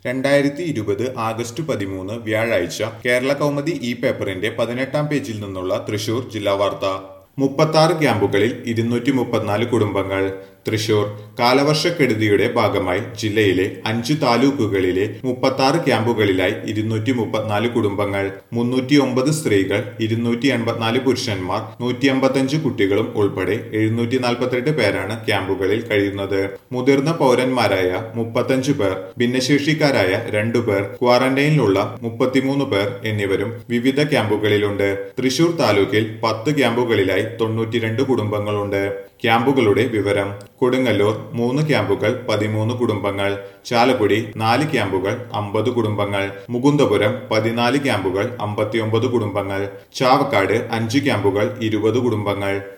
രണ്ടായിരത്തി ഇരുപത് ആഗസ്റ്റ് പതിമൂന്ന് വ്യാഴാഴ്ച കേരള കൗമുദി ഈ പേപ്പറിന്റെ പതിനെട്ടാം പേജിൽ നിന്നുള്ള തൃശൂർ ജില്ലാ വാർത്ത മുപ്പത്താറ് ക്യാമ്പുകളിൽ ഇരുന്നൂറ്റി മുപ്പത്തിനാല് കുടുംബങ്ങൾ തൃശൂർ കാലവർഷക്കെടുതിയുടെ ഭാഗമായി ജില്ലയിലെ അഞ്ച് താലൂക്കുകളിലെ മുപ്പത്താറ് ക്യാമ്പുകളിലായി ഇരുന്നൂറ്റി മുപ്പത്തിനാല് കുടുംബങ്ങൾ മുന്നൂറ്റി ഒമ്പത് സ്ത്രീകൾ ഇരുന്നൂറ്റി എൺപത്തിനാല് പുരുഷന്മാർ നൂറ്റി അമ്പത്തഞ്ച് കുട്ടികളും ഉൾപ്പെടെ എഴുന്നൂറ്റി നാൽപ്പത്തെട്ട് പേരാണ് ക്യാമ്പുകളിൽ കഴിയുന്നത് മുതിർന്ന പൗരന്മാരായ മുപ്പത്തഞ്ച് പേർ ഭിന്നശേഷിക്കാരായ രണ്ടു പേർ ക്വാറന്റൈനിലുള്ള മുപ്പത്തിമൂന്ന് പേർ എന്നിവരും വിവിധ ക്യാമ്പുകളിലുണ്ട് തൃശൂർ താലൂക്കിൽ പത്ത് ക്യാമ്പുകളിലായി തൊണ്ണൂറ്റിരണ്ട് കുടുംബങ്ങളുണ്ട് ക്യാമ്പുകളുടെ വിവരം കൊടുങ്ങല്ലൂർ മൂന്ന് ക്യാമ്പുകൾ പതിമൂന്ന് കുടുംബങ്ങൾ ചാലക്കുടി നാല് ക്യാമ്പുകൾ അമ്പത് കുടുംബങ്ങൾ മുകുന്ദപുരം പതിനാല് ക്യാമ്പുകൾ അമ്പത്തിയൊമ്പത് കുടുംബങ്ങൾ ചാവക്കാട് അഞ്ച് ക്യാമ്പുകൾ ഇരുപത് കുടുംബങ്ങൾ